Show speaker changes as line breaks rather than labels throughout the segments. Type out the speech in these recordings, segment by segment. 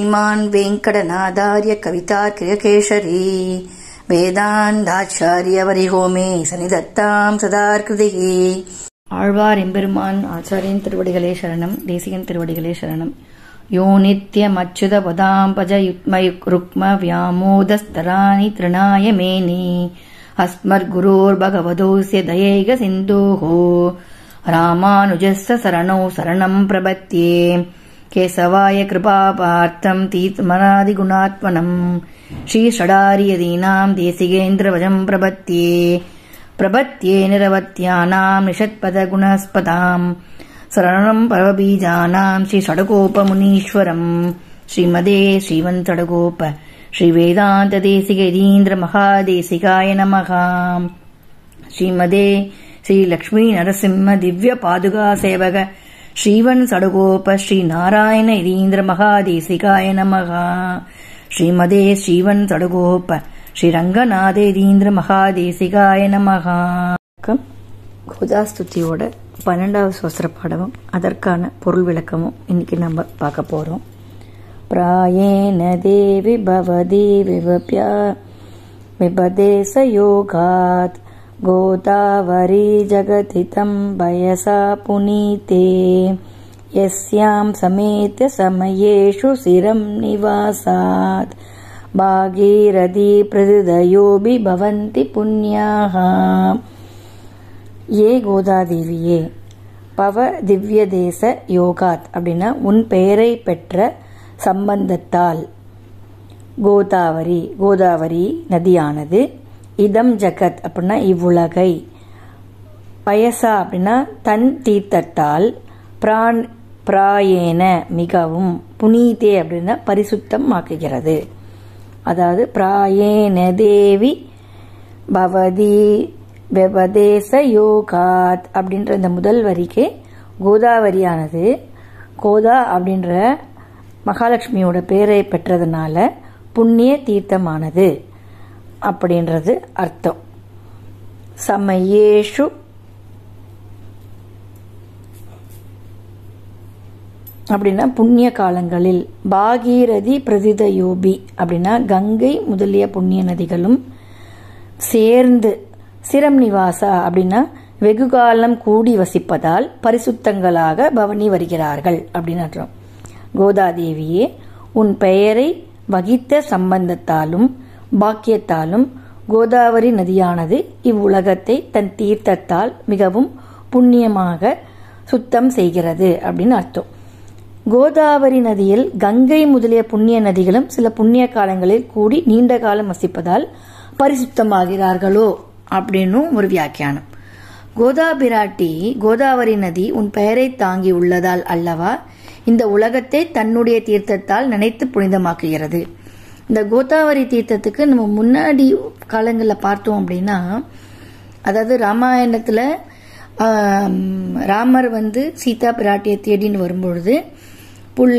श्रीमान् वेङ्कटनादार्य कवितार्कियकेशरी वेदान्ताचार्यवरिहो मे सनिधत्ताम् सदार्कृतिः
ஆழ்வார் எம்பெருமான் ஆச்சாரியன் திருவடிகளே சரணம் தேசிகன் திருவடிகளே சரணம் யோ நித்யம் அச்சுத பதாம்பஜ யுக்மயுக் ருக்ம வியாமோதஸ்தராணி திருணாய மேனி அஸ்மர் குரோர் பகவதோஸ்ய தயைக சிந்தோஹோ ராமானுஜஸ்ய சரணோ சரணம் பிரபத்யே கேசவாய கிருபாபார்த்தம் தீத்மனாதிகுணாத்மனம் ஸ்ரீஷடாரியதீனாம் தேசிகேந்திரவஜம் பிரபத்யே प्रपत्ये निरवत्यानाम् निषत्पदगुणस्पदाम् शरणम् परबीजानाम् श्रीषडगोपमुनीश्वरम् श्रीमदे श्रीमन्तडगोप श्रीवेदान्तदेशिकैरीन्द्रमहादेशिकाय नमः श्रीमदे श्रीलक्ष्मीनरसिंह दिव्यपादुकासेवक श्रीवन् सडगोप श्रीनारायण इरीन्द्रमहादेशिकाय नमः श्रीमदे श्रीवन् सडगोप ஸ்ரீ ரங்கநாதேதீந்திர மகாதேசிகாய நமகா கோதாஸ்துதியோட பன்னெண்டாவது சுவஸ்திர பாடமும் அதற்கான பொருள் விளக்கமும் இன்னைக்கு நம்ம பார்க்க போறோம் பிராயேன தேவி பவதி விவப்யா விபதேச யோகாத் கோதாவரி ஜகதிதம் பயசா புனீதே यस्यां समेत्य समयेषु சிரம் நிவாசாத் பாகீரதி பிரதிதயோபி பவந்தி புண்ணியாக ஏ கோதாதேவியே பவ திவ்ய தேச யோகாத் அப்படின்னா உன் பெயரை பெற்ற சம்பந்தத்தால் கோதாவரி கோதாவரி நதியானது இதம் ஜகத் அப்படின்னா இவ்வுலகை பயசா அப்படின்னா தன் தீர்த்தத்தால் பிரான் பிராயேன மிகவும் புனீதே அப்படின்னா பரிசுத்தம் ஆக்குகிறது அதாவது பிராயேன தேவி பவதி வெபதேச யோகாத் அப்படின்ற இந்த முதல் வரிக்கு கோதாவரியானது கோதா அப்படின்ற மகாலட்சுமியோட பேரை பெற்றதுனால புண்ணிய தீர்த்தமானது அப்படின்றது அர்த்தம் சமயேஷு அப்படின்னா புண்ணிய காலங்களில் பாகீரதி பிரதித யோபி அப்படின்னா கங்கை முதலிய புண்ணிய நதிகளும் சேர்ந்து சிரம் நிவாசா அப்படின்னா வெகு காலம் கூடி வசிப்பதால் பரிசுத்தங்களாக பவனி வருகிறார்கள் அப்படின்னு அர்த்தம் கோதாதேவியே உன் பெயரை வகித்த சம்பந்தத்தாலும் பாக்கியத்தாலும் கோதாவரி நதியானது இவ்வுலகத்தை தன் தீர்த்தத்தால் மிகவும் புண்ணியமாக சுத்தம் செய்கிறது அப்படின்னு அர்த்தம் கோதாவரி நதியில் கங்கை முதலிய புண்ணிய நதிகளும் சில புண்ணிய காலங்களில் கூடி நீண்ட காலம் வசிப்பதால் பரிசுத்தமாகிறார்களோ அப்படின்னும் ஒரு வியாக்கியானம் கோதா பிராட்டி கோதாவரி நதி உன் பெயரை தாங்கி உள்ளதால் அல்லவா இந்த உலகத்தை தன்னுடைய தீர்த்தத்தால் நினைத்து புனிதமாக்குகிறது இந்த கோதாவரி தீர்த்தத்துக்கு நம்ம முன்னாடி காலங்களில் பார்த்தோம் அப்படின்னா அதாவது ராமாயணத்தில் ராமர் வந்து சீதா பிராட்டியை தேடின்னு வரும்பொழுது புல்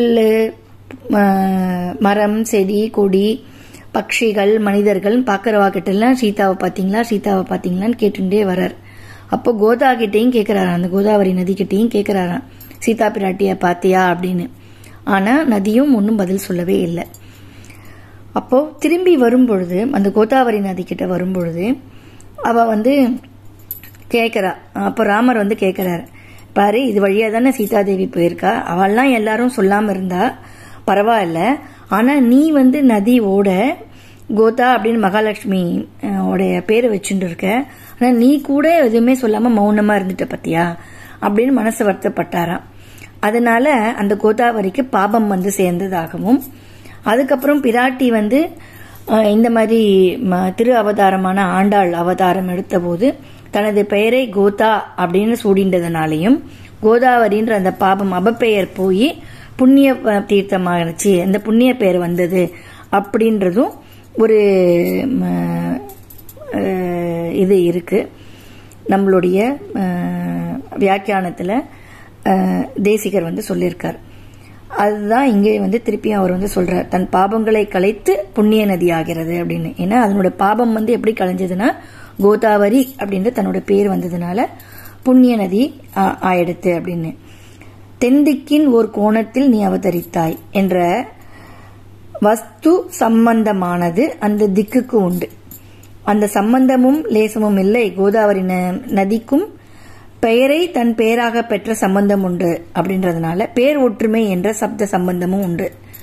மரம் செடி கொடி பட்சிகள் மனிதர்கள் பார்க்குறவா கிட்டலாம் சீதாவை பார்த்தீங்களா சீதாவை பார்த்தீங்களான்னு கேட்டுட்டே வரார் அப்போ கோதா கிட்டேயும் கேட்குறாராம் அந்த கோதாவரி நதி கிட்டேயும் கேட்குறாராம் சீதா பிராட்டியை பார்த்தியா அப்படின்னு ஆனால் நதியும் ஒன்றும் பதில் சொல்லவே இல்லை அப்போ திரும்பி வரும்பொழுது அந்த கோதாவரி நதி கிட்ட வரும்பொழுது அவ வந்து கேட்குறா அப்போ ராமர் வந்து கேட்குறாரு பாரு இது வழியாக தானே சீதாதேவி போயிருக்கா அவள்லாம் எல்லாரும் சொல்லாமல் இருந்தா பரவாயில்ல ஆனால் நீ வந்து நதி ஓட கோதா அப்படின்னு மகாலட்சுமி உடைய பேரை வச்சுட்டு இருக்க ஆனால் நீ கூட எதுவுமே சொல்லாமல் மௌனமாக இருந்துட்ட பத்தியா அப்படின்னு மனசு வருத்தப்பட்டாராம் அதனால அந்த கோதாவரிக்கு பாபம் வந்து சேர்ந்ததாகவும் அதுக்கப்புறம் பிராட்டி வந்து இந்த மாதிரி திரு அவதாரமான ஆண்டாள் அவதாரம் எடுத்தபோது தனது பெயரை கோதா அப்படின்னு சூடின்றதுனாலையும் கோதாவரின்ற அந்த பாபம் அபப்பெயர் போய் புண்ணிய தீர்த்தமாகிடுச்சு அந்த புண்ணிய பெயர் வந்தது அப்படின்றதும் ஒரு இது இருக்கு நம்மளுடைய வியாக்கியானத்தில் தேசிகர் வந்து சொல்லியிருக்கார் அதுதான் இங்கே வந்து திருப்பியும் அவர் வந்து சொல்றார் தன் பாபங்களை கலைத்து புண்ணிய நதி ஆகிறது அப்படின்னு ஏன்னா அதனோட பாபம் வந்து எப்படி கலைஞ்சதுன்னா கோதாவரி அப்படின்ற தன்னோட பேர் வந்ததுனால புண்ணிய நதி ஆயிடுத்து அப்படின்னு தென்திக்கின் ஓர் கோணத்தில் நீ அவதரித்தாய் என்ற வஸ்து சம்பந்தமானது அந்த திக்குக்கு உண்டு அந்த சம்பந்தமும் லேசமும் இல்லை கோதாவரி ந- நதிக்கும் பெயரை தன் பெயராக பெற்ற சம்பந்தம் உண்டு அப்படின்றதுனால பேர் ஒற்றுமை என்ற சப்த சம்பந்தமும் உண்டு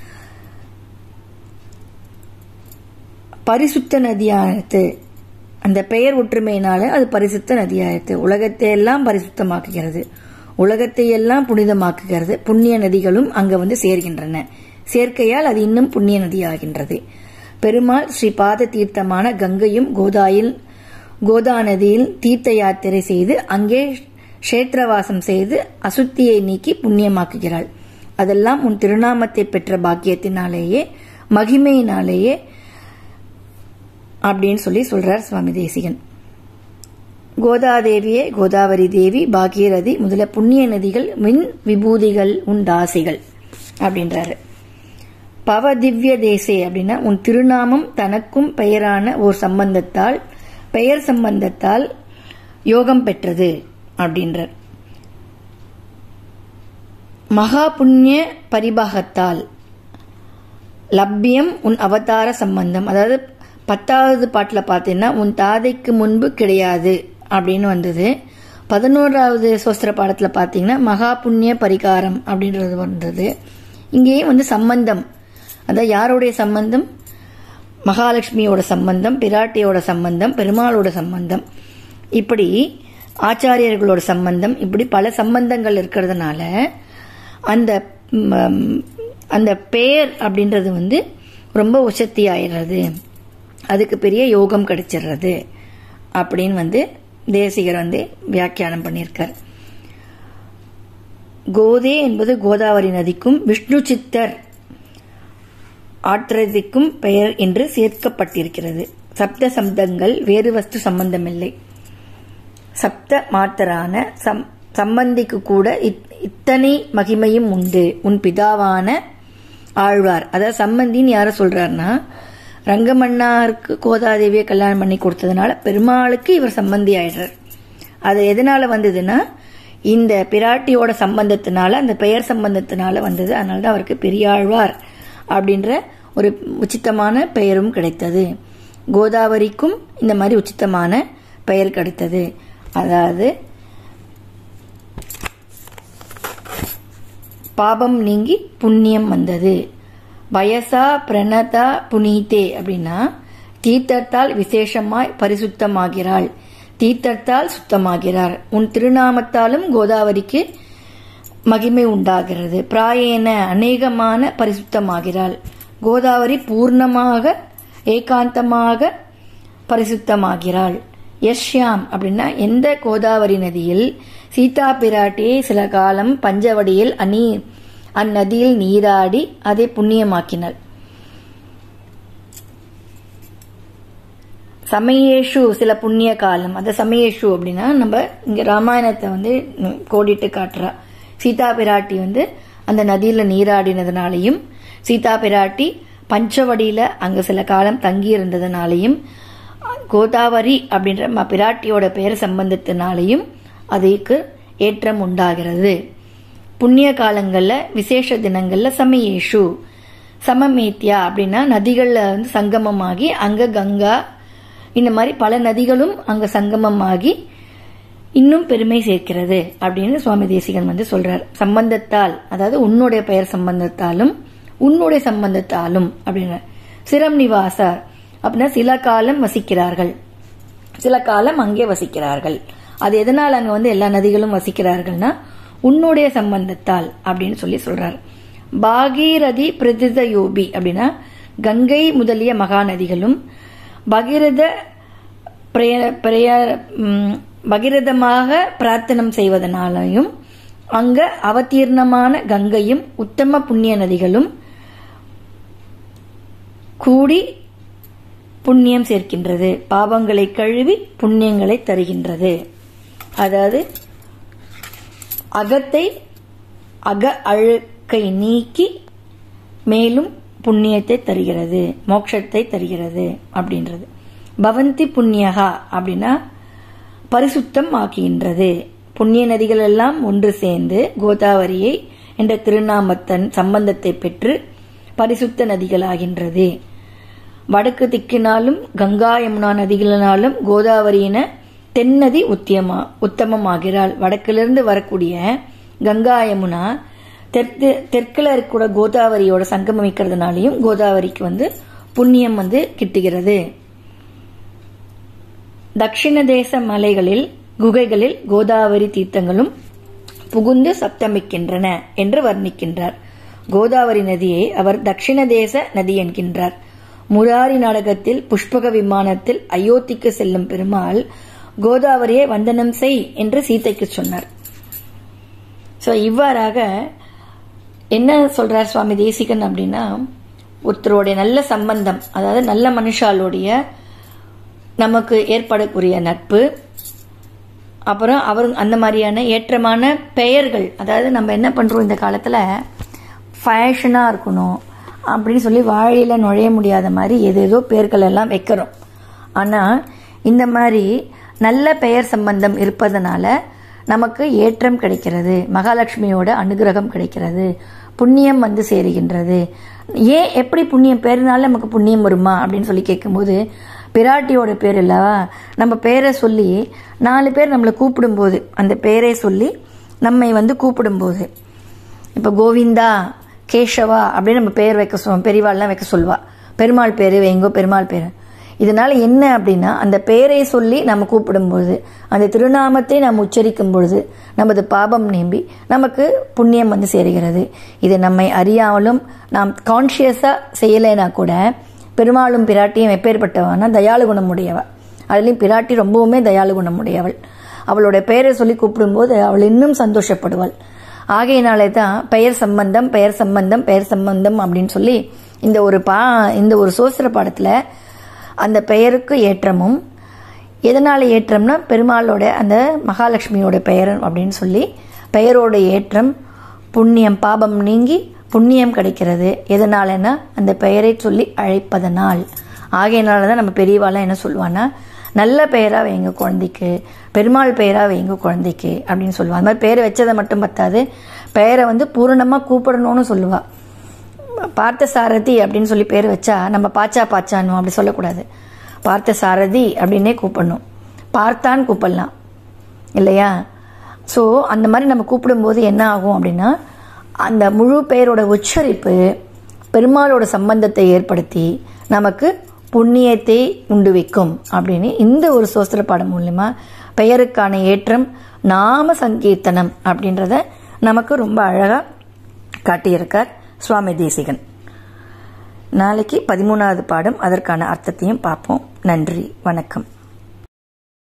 பரிசுத்த நதியானது அந்த பெயர் ஒற்றுமையினால அது பரிசுத்த நதியாயிற்று உலகத்தை எல்லாம் பரிசுத்தமாக்குகிறது உலகத்தை எல்லாம் புனிதமாக்குகிறது புண்ணிய நதிகளும் அங்க வந்து சேர்கின்றன சேர்க்கையால் அது இன்னும் புண்ணிய நதியாகின்றது பெருமாள் ஸ்ரீ பாத தீர்த்தமான கங்கையும் கோதாயில் கோதா நதியில் தீர்த்த யாத்திரை செய்து அங்கே க்ஷேத்திரவாசம் செய்து அசுத்தியை நீக்கி புண்ணியமாக்குகிறாள் அதெல்லாம் உன் திருநாமத்தை பெற்ற பாக்கியத்தினாலேயே மகிமையினாலேயே அப்படின்னு சொல்லி சொல்றார் சுவாமி தேசிகன் கோதாதேவியே கோதாவரி தேவி பாகீரதி முதல புண்ணிய நதிகள் மின் விபூதிகள் உன் தாசிகள் அப்படின்றாரு பவ திவ்ய தேசே அப்படின்னா உன் திருநாமம் தனக்கும் பெயரான ஓர் சம்பந்தத்தால் பெயர் சம்பந்தத்தால் யோகம் பெற்றது அப்படின்றார் மகா புண்ணிய பரிபாகத்தால் லப்யம் உன் அவதார சம்பந்தம் அதாவது பத்தாவது பாட்டில் பார்த்தீங்கன்னா உன் தாதைக்கு முன்பு கிடையாது அப்படின்னு வந்தது பதினோராவது சோஸ்திர பாடத்தில் பார்த்தீங்கன்னா மகா புண்ணிய பரிகாரம் அப்படின்றது வந்தது இங்கேயும் வந்து சம்பந்தம் அதாவது யாருடைய சம்பந்தம் மகாலட்சுமியோட சம்பந்தம் பிராட்டியோட சம்பந்தம் பெருமாளோட சம்பந்தம் இப்படி ஆச்சாரியர்களோட சம்பந்தம் இப்படி பல சம்பந்தங்கள் இருக்கிறதுனால அந்த ம், அந்த பெயர் அப்படின்றது வந்து ரொம்ப உசத்தி ஆயிடுறது அதுக்கு பெரிய யோகம் கிடைச்சிடுறது அப்படின்னு வந்து தேசிகர் வந்து வியாக்கியானம் பண்ணியிருக்கார் கோதே என்பது கோதாவரி நதிக்கும் விஷ்ணு சித்தர் ஆற்றதிக்கும் பெயர் என்று சேர்க்கப்பட்டிருக்கிறது சப்த சப்தங்கள் வேறு வஸ்து சம்பந்தமில்லை சப்த மாத்தரான சம் சம்பந்திக்கு கூட இத்- இத்தனை மகிமையும் உண்டு உன் பிதாவான ஆழ்வார் அதாவது சம்பந்தின்னு யார சொல்றாருன்னா ரங்கமன்னாருக்கு கோதாதேவியை கல்யாணம் பண்ணி கொடுத்ததுனால பெருமாளுக்கு இவர் சம்பந்தி ஆயிடுறார் அது எதனால வந்ததுன்னா இந்த பிராட்டியோட சம்பந்தத்தினால அந்த பெயர் சம்பந்தத்தினால வந்தது அதனால தான் அவருக்கு பெரியாழ்வார் அப்படின்ற ஒரு உச்சித்தமான பெயரும் கிடைத்தது கோதாவரிக்கும் இந்த மாதிரி உச்சித்தமான பெயர் கிடைத்தது அதாவது பாபம் நீங்கி புண்ணியம் வந்தது வயசா பிரணதா புனீதே அப்படின்னா தீர்த்தத்தால் விசேஷமாய் பரிசுத்தமாகிறாள் தீர்த்தத்தால் சுத்தமாகிறார் உன் திருநாமத்தாலும் கோதாவரிக்கு மகிமை உண்டாகிறது பிராயேன அநேகமான பரிசுத்தமாகிறாள் கோதாவரி பூர்ணமாக ஏகாந்தமாக பரிசுத்தமாகிறாள் யஷ்யாம் அப்படின்னா எந்த கோதாவரி நதியில் சீதா பிராட்டியை சில காலம் பஞ்சவடியில் அநீ அந்நதியில் நீராடி அதை புண்ணியமாக்கினாள் சமயேஷு சில புண்ணிய காலம் அந்த சமயேஷு அப்படின்னா நம்ம இங்க ராமாயணத்தை வந்து ம், கோடிட்டு காட்டுறா சீதா பிராட்டி வந்து அந்த நதியில நீராடினதுனாலையும் சீதா பிராட்டி பஞ்சவடியில அங்க சில காலம் தங்கி இருந்ததுனாலையும் கோதாவரி அப்படின்ற ம- பிராட்டியோட பெயர் சம்பந்தத்தினாலையும் அதுக்கு ஏற்றம் உண்டாகிறது புண்ணிய காலங்கள்ல விசேஷ தினங்கள்ல சமயேஷு சமமேத்யா அப்படின்னா நதிகள்ல வந்து சங்கமமாகி அங்க கங்கா இந்த மாதிரி பல நதிகளும் அங்க சங்கமமாகி இன்னும் பெருமை சேர்க்கிறது அப்படின்னு சுவாமி தேசிகன் வந்து சொல்றார் சம்பந்தத்தால் அதாவது உன்னுடைய பெயர் சம்பந்தத்தாலும் உன்னுடைய சம்பந்தத்தாலும் அப்படின்னு சிரம் நிவாசார் அப்படின்னா சில காலம் வசிக்கிறார்கள் சில காலம் அங்கே வசிக்கிறார்கள் அது எதனால் அங்க வந்து எல்லா நதிகளும் வசிக்கிறார்கள்னா உன்னுடைய சம்பந்தத்தால் அப்படின்னு சொல்லி சொல்றார் பாகீரதி பிரதித யோபி அப்படின்னா கங்கை முதலிய மகாநதிகளும் பகிரத பிரய- பிரய- ம், பகிரதமாக பிரார்த்தனம் செய்வதனாலையும் அங்க அவதீர்ணமான கங்கையும் உத்தம புண்ணிய நதிகளும் கூடி புண்ணியம் சேர்க்கின்றது பாவங்களை கழுவி புண்ணியங்களை தருகின்றது அதாவது அகத்தை அக அழுக்கை நீக்கி மேலும் புண்ணியத்தை தருகிறது மோட்சத்தை தருகிறது அப்படின்றது பவந்தி புண்ணியகா அப்படின்னா பரிசுத்தம் ஆக்குகின்றது புண்ணிய நதிகள் எல்லாம் ஒன்று சேர்ந்து கோதாவரியை என்ற திருநாமத்தன் சம்பந்தத்தை பெற்று பரிசுத்த நதிகளாகின்றது வடக்கு திக்கினாலும் கங்கா யமுனா நதிகளினாலும் கோதாவரியின தென்னதி உத்தியமா உத்தமமாகிறாள் வடக்கிலிருந்து வரக்கூடிய கங்கா யமுனா தெற்கு தெற்குல இருக்கக்கூட கோதாவரியோட சங்கமிக்கிறதுனாலையும் கோதாவரிக்கு வந்து புண்ணியம் வந்து கிட்டுகிறது தட்சிண தேச மலைகளில் குகைகளில் கோதாவரி தீர்த்தங்களும் புகுந்து சப்தமிக்கின்றன என்று வர்ணிக்கின்றார் கோதாவரி நதியை அவர் தட்சிண தேச நதி என்கின்றார் முராரி நாடகத்தில் புஷ்பக விமானத்தில் அயோத்திக்கு செல்லும் பெருமாள் கோதாவரியை வந்தனம் செய் என்று சீதைக்கு சொன்னார் ஸோ இவ்வாறாக என்ன சொல்றார் சுவாமி தேசிகன் அப்படின்னா ஒருத்தருடைய நல்ல சம்பந்தம் அதாவது நல்ல மனுஷாலுடைய நமக்கு ஏற்படக்கூடிய நட்பு அப்புறம் அவர் அந்த மாதிரியான ஏற்றமான பெயர்கள் அதாவது நம்ம என்ன பண்ணுறோம் இந்த காலத்தில் ஃபேஷனாக இருக்கணும் அப்படின்னு சொல்லி வாழையில் நுழைய முடியாத மாதிரி ஏதேதோ பெயர்கள் எல்லாம் வைக்கிறோம் ஆனால் இந்த மாதிரி நல்ல பெயர் சம்பந்தம் இருப்பதனால நமக்கு ஏற்றம் கிடைக்கிறது மகாலட்சுமியோட அனுகிரகம் கிடைக்கிறது புண்ணியம் வந்து சேருகின்றது ஏன் எப்படி புண்ணியம் பேருனால நமக்கு புண்ணியம் வருமா அப்படின்னு சொல்லி கேட்கும்போது பிராட்டியோட பேர் இல்லவா நம்ம பேரை சொல்லி நாலு பேர் நம்மளை கூப்பிடும்போது அந்த பேரை சொல்லி நம்மை வந்து கூப்பிடும்போது இப்போ கோவிந்தா கேஷவா அப்படின்னு நம்ம பேர் வைக்க சொல்லுவோம் பெரியவாள்லாம் வைக்க சொல்லுவா பெருமாள் பேர் வைங்கோ பெருமாள் பேர் இதனால என்ன அப்படின்னா அந்த பெயரை சொல்லி நம்ம கூப்பிடும்போது அந்த திருநாமத்தை நாம் உச்சரிக்கும் பொழுது நமது பாபம் நீம்பி நமக்கு புண்ணியம் வந்து சேருகிறது இது நம்மை அறியாமலும் நாம் கான்ஷியஸாக செய்யலைனா கூட பெருமாளும் பிராட்டியும் எப்பேற்பட்டவனா தயாளு குணம் உடையவ அதுலேயும் பிராட்டி ரொம்பவுமே தயாளு குணம் உடையவள் அவளோட பெயரை சொல்லி கூப்பிடும்போது அவள் இன்னும் சந்தோஷப்படுவாள் ஆகையினாலே தான் பெயர் சம்பந்தம் பெயர் சம்பந்தம் பெயர் சம்பந்தம் அப்படின்னு சொல்லி இந்த ஒரு பா இந்த ஒரு சோசிர பாடத்தில் அந்த பெயருக்கு ஏற்றமும் எதனால் ஏற்றம்னா பெருமாளோட அந்த மகாலட்சுமியோட பெயர் அப்படின்னு சொல்லி பெயரோட ஏற்றம் புண்ணியம் பாபம் நீங்கி புண்ணியம் கிடைக்கிறது எதனாலன்னா அந்த பெயரை சொல்லி அழைப்பதனால் ஆகையினால தான் நம்ம பெரியவாலாம் என்ன சொல்லுவான்னா நல்ல பெயராக வைங்க குழந்தைக்கு பெருமாள் பெயராக வைங்க குழந்தைக்கு அப்படின்னு சொல்லுவா அந்த மாதிரி பெயரை வச்சதை மட்டும் பத்தாது பெயரை வந்து பூரணமாக கூப்பிடணும்னு சொல்லுவா பார்த்த சாரதி அப்படின்னு சொல்லி பேர் வச்சா நம்ம பாச்சா பாச்சான்னு அப்படி சொல்லக்கூடாது பார்த்த சாரதி அப்படின்னே கூப்பிடணும் பார்த்தான் கூப்பிடலாம் இல்லையா ஸோ அந்த மாதிரி நம்ம கூப்பிடும்போது என்ன ஆகும் அப்படின்னா அந்த முழு பெயரோட உச்சரிப்பு பெருமாளோட சம்பந்தத்தை ஏற்படுத்தி நமக்கு புண்ணியத்தை உண்டு வைக்கும் அப்படின்னு இந்த ஒரு சோஸ்திர பாடம் மூலியமா பெயருக்கான ஏற்றம் நாம சங்கீர்த்தனம் அப்படின்றத நமக்கு ரொம்ப அழகா காட்டியிருக்கார் சுவாமி தேசிகன் நாளைக்கு பதிமூணாவது பாடம் அதற்கான அர்த்தத்தையும் பார்ப்போம் நன்றி வணக்கம்